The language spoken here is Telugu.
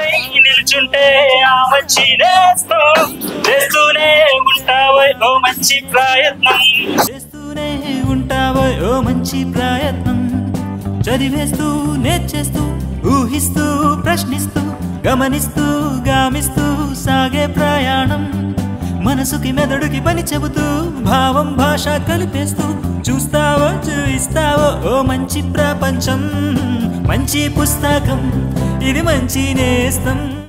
నిల్చుంటే ఆ మంచి నేస్తం చేస్తూనే ఉంటావో ఓ మంచి ప్రయత్నం చేస్తూనే ఉంటావో ఓ మంచి ప్రయత్నం చదివేస్తూ నేర్చేస్తూ ఊహిస్తూ ప్రశ్నిస్తూ గమనిస్తూ గామిస్తూ సాగే ప్రయాణం మనసుకి మెదడుకి పని చెబుతూ భావం భాష కలిపేస్తూ చూస్తావో చూయిస్తావో ఓ మంచి ప్రపంచం మంచి పుస్తకం ఇది మంచి నేస్తం